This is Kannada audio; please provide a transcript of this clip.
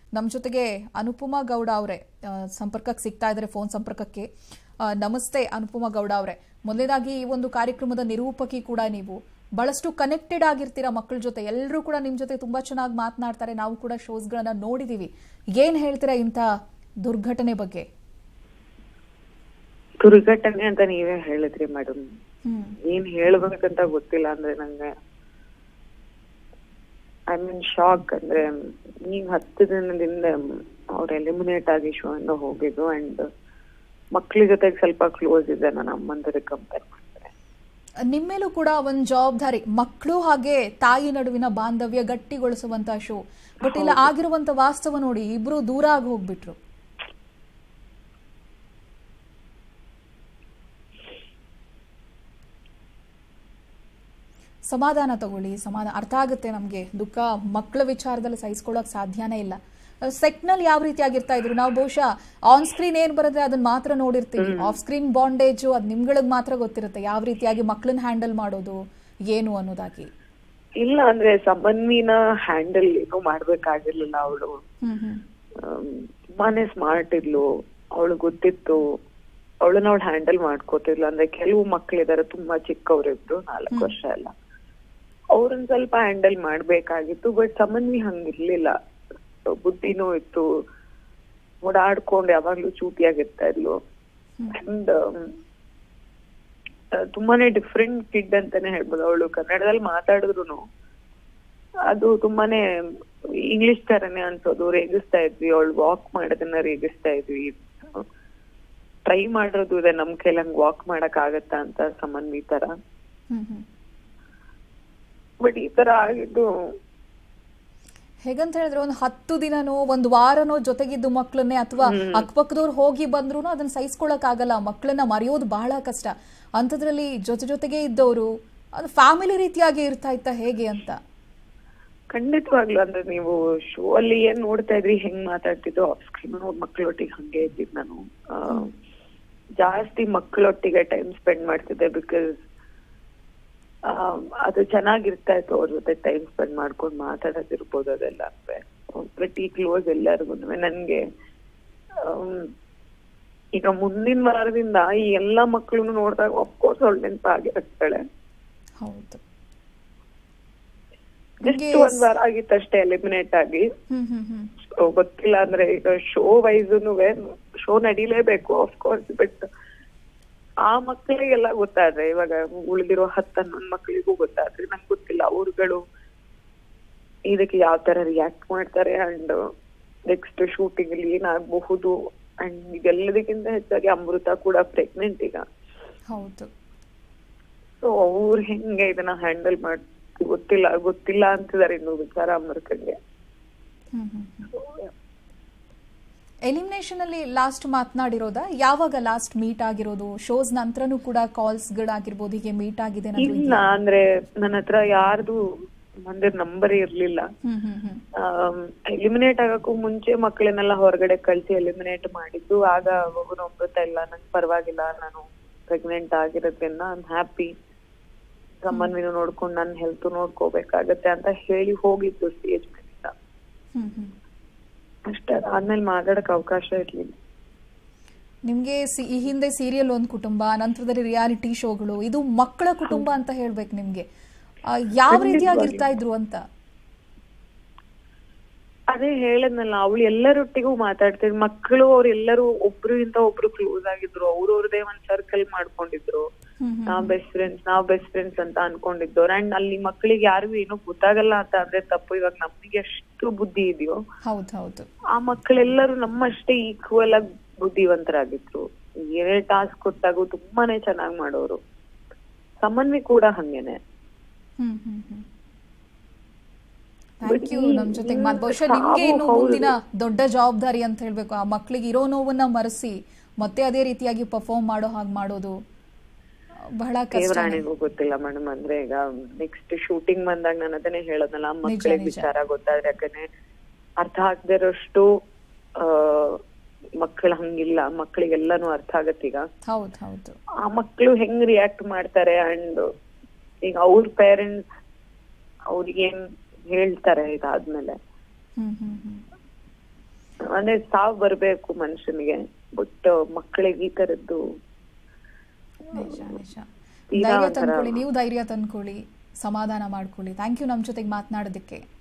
ನಮ್ಮ ಜೊತೆಗೆ ಅನುಪಮಾ ಗೌಡ ಅವರೇ ಸಂಪರ್ಕಕ್ಕೆ ಸಿಗ್ತಾ ಇದ್ದಾರೆ ಫೋನ್ ಸಂಪರ್ಕಕ್ಕೆ ಆ, ನಮಸ್ತೆ ಅನುಪಮಾ ಗೌಡ ಅವರೇ ಮೊದಲನೇದಾಗಿ ಈ ಒಂದು ಕಾರ್ಯಕ್ರಮದ ನಿರೂಪಕಿ ಕೂಡ ನೀವು ಬಹಳಷ್ಟು ಕನೆಕ್ಟೆಡ್ ಆಗಿರ್ತೀರಾ ಮಕ್ಕಳ ಜೊತೆ ಎಲ್ಲರೂ ಕೂಡ ನಿಮ್ಮ ಜೊತೆ ತುಂಬಾ ಚೆನ್ನಾಗಿ ಮಾತನಾಡ್ತಾರೆ ನಾವು ಕೂಡ ಶೋಸ್ಗಳನ್ನ ನೋಡಿದೀವಿ ಏನ್ ಹೇಳ್ತೀರಾ ಇಂಥ ದುರ್ಘಟನೆ ಬಗ್ಗೆ ದುರ್ಘಟನೆ ಅಂತ ನೀವೇ ಹೇಳಿದ್ರಿ ಮೇಡಮ್ ಹ್ಮ್ ಏನ್ ಹೇಳ್ಬೇಕಂತ ಗೊತ್ತಿಲ್ಲ ಅಂದ್ರೆ ನಂಗೆ ಐ ಮೀನ್ ಶಾಕ್ ಅಂದ್ರೆ ಈಗ ಹತ್ತು ದಿನದಿಂದ ಅವ್ರು ಎಲಿಮಿನೇಟ್ ಆಗಿ ಶೋ ಇಂದ ಹೋಗಿದ್ದು ಅಂಡ್ ಮಕ್ಳ ಜೊತೆಗೆ ಸ್ವಲ್ಪ ಕ್ಲೋಸ್ ಇದೆ ನನ್ನ ಅಮ್ಮಂದರಿಗೆ ಕಂಪೇರ್ ಮಾಡಿದ್ರೆ ನಿಮ್ಮೇಲೂ ಕೂಡ ಒಂದು ಜವಾಬ್ದಾರಿ ಮಕ್ಕಳು ಹಾಗೆ ತಾಯಿ ನಡುವಿನ ಬಾಂಧವ್ಯ ಗಟ್ಟಿಗೊಳಿಸುವಂತ ಶೋ ಬಟ್ ಇಲ್ಲ ಆಗಿರುವಂತ ವಾಸ್ತವ ನೋಡಿ ಇಬ್ರು ದೂರ ಆಗಿ ಹೋಗ್ಬಿಟ್ರು ಸಮಾಧಾನ ತಗೊಳ್ಳಿ ಸಮಾಧಾನ ಅರ್ಥ ಆಗುತ್ತೆ ನಮಗೆ ದುಃಖ ಮಕ್ಕಳ ವಿಚಾರದಲ್ಲಿ ಸಹಿಸ್ಕೊಳ್ಳೋಕೆ ಸಾಧ್ಯನೇ ಇಲ್ಲ ಸೆಟ್ನಲ್ಲಿ ಯಾವ ರೀತಿಯಾಗಿರ್ತಾ ಇದ್ರು ನಾವು ಬಹುಶಃ ಆನ್ ಸ್ಕ್ರೀನ್ ಏನ್ ಬರುತ್ತೆ ಅದನ್ನ ಮಾತ್ರ ನೋಡಿರ್ತೀವಿ ಆಫ್ ಸ್ಕ್ರೀನ್ ಬಾಂಡೇಜು ಅದು ನಿಮ್ಗಳಿಗೆ ಮಾತ್ರ ಗೊತ್ತಿರುತ್ತೆ ಯಾವ ರೀತಿಯಾಗಿ ಮಕ್ಕಳನ್ನ ಹ್ಯಾಂಡಲ್ ಮಾಡೋದು ಏನು ಅನ್ನೋದಾಗಿ ಇಲ್ಲ ಅಂದ್ರೆ ಸಮನ್ವಿನ ಹ್ಯಾಂಡಲ್ ಏನು ಮಾಡ್ಬೇಕಾಗಿರ್ಲಿಲ್ಲ ಅವಳು ಹ್ಮ್ ಹ್ಮ್ ತುಂಬಾನೇ ಸ್ಮಾರ್ಟ್ ಇದ್ಲು ಅವಳು ಗೊತ್ತಿತ್ತು ಅವಳನ್ನ ಅವಳು ಹ್ಯಾಂಡಲ್ ಮಾಡ್ಕೋತಿದ್ಲು ಅಂದ್ರೆ ಕೆಲವು ಮಕ್ಳಿದಾರೆ ತುಂಬಾ ಚಿಕ್ಕವ್ರಿದ್ರು ನಾಲ್ಕು ವರ್ಷ ಎಲ್ಲ ಅವ್ರನ್ನ ಸ್ವಲ್ಪ ಹ್ಯಾಂಡಲ್ ಮಾಡ್ಬೇಕಾಗಿತ್ತು ಬಟ್ ಸಮನ್ವಿ ಹಂಗಿರ್ಲಿಲ್ಲ ಬುದ್ಧಿನೂ ಇತ್ತು ಓಡಾಡ್ಕೊಂಡು ಯಾವಾಗ್ಲೂ ಚೂಟಿಯಾಗಿರ್ತಾ ಇದ್ಲು ಅಂಡ್ ತುಂಬಾನೇ ಡಿಫ್ರೆಂಟ್ ಕಿಡ್ ಅಂತಾನೆ ಹೇಳ್ಬೋದು ಅವಳು ಕನ್ನಡದಲ್ಲಿ ಮಾತಾಡಿದ್ರು ಅದು ತುಂಬಾನೇ ಇಂಗ್ಲಿಷ್ ತರನೇ ಅನ್ಸೋದು ರೇಗಿಸ್ತಾ ಇದ್ವಿ ಅವಳು ವಾಕ್ ಮಾಡೋದನ್ನ ರೇಗಿಸ್ತಾ ಇದ್ವಿ ಟ್ರೈ ಮಾಡಿರೋದು ಇದೆ ನಮ್ ಕೈಲಂಗ್ ವಾಕ್ ಮಾಡಕ್ ಆಗತ್ತಾ ಅಂತ ಸಮನ್ವಿ ತರ ಹ್ಮ್ ಹ್ಮ್ ಬಟ್ ಈ ತರ ಆಗಿದ್ದು ಹೇಗಂತ ಹೇಳಿದ್ರೆ ಒಂದು ಹತ್ತು ದಿನನೋ ಒಂದು ವಾರನೋ ಜೊತೆಗಿದ್ದು ಮಕ್ಕಳನ್ನೇ ಅಥವಾ ಅಕ್ಕಪಕ್ಕದವ್ರು ಹೋಗಿ ಬಂದ್ರು ಅದನ್ನ ಸಹಿಸ್ಕೊಳಕ್ ಆಗಲ್ಲ ಮಕ್ಕಳನ್ನ ಮರೆಯೋದು ಬಹಳ ಕಷ್ಟ ಅಂಥದ್ರಲ್ಲಿ ಜೊತೆ ಜೊತೆಗೆ ಇದ್ದವರು ಅದು ಫ್ಯಾಮಿಲಿ ರೀತಿಯಾಗಿ ಇರ್ತಾ ಇತ್ತ ಹೇಗೆ ಅಂತ ಖಂಡಿತವಾಗ್ಲು ಅಂದ್ರೆ ನೀವು ಶೋ ಅಲ್ಲಿ ಏನ್ ನೋಡ್ತಾ ಇದ್ರಿ ಹೆಂಗ್ ಮಾತಾಡ್ತಿದ್ದು ಆಫ್ ಸ್ಕ್ರೀನ್ ಮಕ್ಕಳೊಟ್ಟಿಗೆ ಹಂಗೆ ಇದ್ದಿದ್ ನಾನು ಆ, ಜಾಸ್ತಿ ಮಕ್ಕಳೊಟ್ಟಿಗೆ ಟೈಮ್ ಸ್ಪೆಂಡ್ ಮಾಡ್ತಿದ್ದೆ ಬಿಕಾಸ್ ಅದು ಚೆನ್ನಾಗಿರ್ತಾ ಇತ್ತು ಅವ್ರ ಜೊತೆ ಟೈಮ್ ಸ್ಪೆಂಡ್ ಮಾಡ್ಕೊಂಡು ಮಾತಾಡೋದಿರ್ಬೋದು ಅದೆಲ್ಲ ಪ್ರತಿ ಕ್ಲೋಸ್ ಎಲ್ಲರಿಗೂ ನನ್ಗೆ ಆಮ್, ಈಗ ಮುಂದಿನ ವಾರದಿಂದ ಈ ಎಲ್ಲಾ ಮಕ್ಕಳನ್ನು ನೋಡಿದಾಗ ಅಫ್ಕೋರ್ಸ್ ಅವಳು ನೆನಪಾಗಿರ್ತಾಳೆ ಹೌದು ಜಸ್ಟ್ ನಿಮ್ಗೆ ಒಂದ್ ವಾರ ಆಗಿತ್ತಷ್ಟೇ ಎಲಿಮಿನೇಟ್ ಆಗಿ ಹ್ಮ್ ಹ್ಮ್ ಹ್ಮ್ So, ಗೊತ್ತಿಲ್ಲ ಅಂದ್ರೆ ಈಗ ಶೋ ವೈಸ್ನು ಶೋ ನಡೀಲೇಬೇಕು ಕೋರ್ಸ್ ಬಟ್ ಆ ಮಕ್ಕಳಿಗೆಲ್ಲ ಗೊತ್ತಾದ್ರೆ ಇವಾಗ ಉಳಿದಿರೋ ಹತ್ತು ಹನ್ನೊಂದು ಮಕ್ಕಳಿಗೂ ಗೊತ್ತಾದ್ರೆ ನಂಗೆ ಗೊತ್ತಿಲ್ಲ ಅವ್ರುಗಳು ಇದಕ್ಕೆ ಯಾವ ತರ ರಿಯಾಕ್ಟ್ ಮಾಡ್ತಾರೆ ಅಂಡ್ ನೆಕ್ಸ್ಟ್ ಶೂಟಿಂಗ್ ಅಲ್ಲಿ ಏನಾಗಬಹುದು ಅಂಡ್ ಇದೆಲ್ಲದಕ್ಕಿಂತ ಹೆಚ್ಚಾಗಿ ಅಮೃತ ಕೂಡ ಪ್ರೆಗ್ನೆಂಟ್ ಈಗ ಹೌದು ಸೊ ಅವ್ರು ಹೆಂಗೆ ಇದನ್ನ ಹ್ಯಾಂಡಲ್ ಮಾಡ್ ಗೊತ್ತಿಲ್ಲ ಗೊತ್ತಿಲ್ಲ ಅಂತಿದಾರೆ ಇನ್ನು ವಿಚಾರ ಅಮೃತಂಗೆ ಹ್ಮ್ ಹ್ಮ್ ಎಲಿಮಿನೇಷನ್ ಅಲ್ಲಿ ಲಾಸ್ಟ್ ಮಾತನಾಡಿರೋದಾ ಯಾವಾಗ ಲಾಸ್ಟ್ ಮೀಟ್ ಆಗಿರೋದು ಶೋಸ್ ನಂತರನೂ ಕೂಡ ಕಾಲ್ಸ್ ಗಳಾಗಿರ್ಬೋದು ಹೀಗೆ ಮೀಟ್ ಆಗಿದೆ ಏನಾದ್ರು ಇಲ್ಲ ಇದೆಯಾ? ಅಂದ್ರೆ ನನ್ನ ಹತ್ರ ಯಾರ್ದು ಒಂದೇ ನಂಬರ್ ಇರ್ಲಿಲ್ಲ ಹ್ಮ್ ಹ್ಮ್ ಹ್ಮ್ ಎಲಿಮಿನೇಟ್ ಆಗಕ್ಕೂ ಮುಂಚೆ ಮಕ್ಕಳನ್ನೆಲ್ಲ ಹೊರಗಡೆ ಕಳ್ಸಿ ಎಲಿಮಿನೇಟ್ ಮಾಡಿದ್ದು ಆಗ ಮಗುನ ಅಮೃತ ಇಲ್ಲ ನಂಗೆ ಪರವಾಗಿಲ್ಲ ನಾನು ಪ್ರೆಗ್ನೆಂಟ್ ಆಗಿರೋದ್ರಿಂದ ಐ ಹ್ಯಾಪಿ ಸಂಬಂಧವಿನ ನೋಡ್ಕೊಂಡು ನನ್ನ ಹೆಲ್ತ್ ನೋಡ್ಕೋಬೇಕಾಗತ್ತೆ ಅಂತ ಹೇಳಿ ಹೋಗಿದ್ದು ಸ್ಟೇಜ್ ಮೇಲಿಂದ ಹ್ಮ್ ಹ್ಮ್ ಅಷ್ಟೇ ಆದ್ಮೇಲೆ ಮಾತಾಡಕ್ ಅವಕಾಶ ಇರ್ಲಿಲ್ಲ ನಿಮ್ಗೆ ಸಿ- ಈ ಹಿಂದೆ ಸೀರಿಯಲ್ ಒಂದು ಕುಟುಂಬ ನಂತರದಲ್ಲಿ ರಿಯಾಲಿಟಿ ಶೋಗಳು ಇದು ಮಕ್ಕಳ ಕುಟುಂಬ ಅಂತ ಹೇಳ್ಬೇಕು ನಿಮ್ಗೆ ಆ, ಯಾವ ರೀತಿಯಾಗಿರ್ತಾ ಇದ್ರು ಅಂತ ಅದೇ ಹೇಳದ್ನಲ್ಲ ಅವಳು ಎಲ್ಲರೊಟ್ಟಿಗೂ ಮಾತಾಡ್ತಿದ್ರು ಮಕ್ಕಳು ಅವ್ರೆಲ್ಲರೂ ಒಬ್ರು ಇಂತ ಒಬ್ರು ಕ್ಲೋಸ್ ಆಗಿದ್ರು ಅವ್ರವ್ರದೇ ಒಂದ್ ಸರ್ಕಲ್ ಮಾಡ್ಕೊಂಡಿದ್ರು ಹ್ಮ್ ಹ್ಮ್ ನಾವ್ ಬೆಸ್ಟ್ ಫ್ರೆಂಡ್ಸ್ ನಾವ್ ಬೆಸ್ಟ್ ಫ್ರೆಂಡ್ಸ್ ಅಂತ ಅನ್ಕೊಂಡಿದ್ದವ್ರು ಅಂಡ್ ಅಲ್ಲಿ ಮಕ್ಕಳಿಗೆ ಯಾರಿಗೂ ಏನೂ ಗೊತ್ತಾಗಲ್ಲ ಅಂತ ಅಂದ್ರೆ ತಪ್ಪು ಇವಾಗ ನಮ್ಗೆ ಎಷ್ಟು ಬುದ್ಧಿ ಇದೆಯೋ ಹೌದು ಹೌದು ಆ ಮಕ್ಕಳೆಲ್ಲರೂ ನಮ್ಮಷ್ಟೇ ಈಕ್ವಲ್ ಆಗಿ ಬುದ್ಧಿವಂತರಾಗಿದ್ರು ಏನೇ ಟಾಸ್ಕ್ ಕೊಟ್ಟಾಗೂ ತುಂಬಾನೇ ಚೆನ್ನಾಗ್ ಮಾಡೋರು ಸಮನ್ವಿ ಕೂಡ ಹಂಗೇನೆ ಹ್ಮ್ ಹ್ಮ್ ಹ್ಮ್ ಥ್ಯಾಂಕ್ ಯು ಈ- ನಮ್ ಜೊತೆಗೆ ಈ ಮಾತು ಬಹುಶಃ ಸಾವು ನಿಮ್ಗೆ ಇನ್ನು ಹೌದು. ಮುಂದಿನ ದೊಡ್ಡ ಜವಾಬ್ದಾರಿ ಅಂತ ಹೇಳ್ಬೇಕು ಆ ಮಕ್ಕಳಿಗೆ ಇರೋ ನೋವನ್ನ ಮರೆಸಿ ಮತ್ತೆ ಅದೇ ರೀತಿಯಾಗಿ ಪರ್ಫಾರ್ಮ್ ಮಾಡೋ ಹಾಗೆ ಮಾಡೋದು ಬಹಳ ಕಷ್ಟ ದೇವರಾಣಿಗೂ ಗೊತ್ತಿಲ್ಲ ಮೇಡಮ್ ಅಂದ್ರೆ ಈಗ ನೆಕ್ಸ್ಟ್ ಶೂಟಿಂಗ್ ಬಂದಾಗ ನಾನು ಅದನ್ನೇ ಹೇಳೋದಲ್ಲ ಮಕ್ಕಳಿಗೆ ನಿಜ. ವಿಚಾರ ಗೊತ್ತಾದ್ರೆ ಯಾಕಂದ್ರೆ ಅರ್ಥ ಆಗದಿರೋಷ್ಟು ಆ ಮಕ್ಕಳು ಹಂಗಿಲ್ಲ ಮಕ್ಕಳಿಗೆಲ್ಲಾನು ಅರ್ಥ ಆಗತ್ತೀಗ ಹೌದು ಹೌದು ಆ ಮಕ್ಕಳು ಹೆಂಗ್ ರಿಯಾಕ್ಟ್ ಮಾಡ್ತಾರೆ ಅಂಡ್ ಈಗ ಅವ್ರ ಪೇರೆಂಟ್ಸ್ ಅವ್ರಿಗೇನ್ ಹೇಳ್ತಾರೆ ಇದಾದ್ಮೇಲೆ ಹ್ಮ್ ಹ್ಮ್ ಹ್ಮ್ ಅಂದ್ರೆ ಸಾವ್ ಬರ್ಬೇಕು ಮನುಷ್ಯನಿಗೆ ಬಟ್ ಮಕ್ಕಳಿಗೆ ಈ ತರದ್ದು ನಿಜ ನಿಜ ತೀರಾ ಧೈರ್ಯ ಒಂಥರ- ತಂದ್ಕೊಳ್ಳಿ ನೀವು ಧೈರ್ಯ ತಂದ್ಕೊಳ್ಳಿ ಸಮಾಧಾನ ಮಾಡ್ಕೊಳ್ಳಿ ಥ್ಯಾಂಕ್ ಯು ನಮ್ಮ ಜೊತೆಗೆ ಮಾತನಾಡೋದಕ್ಕೆ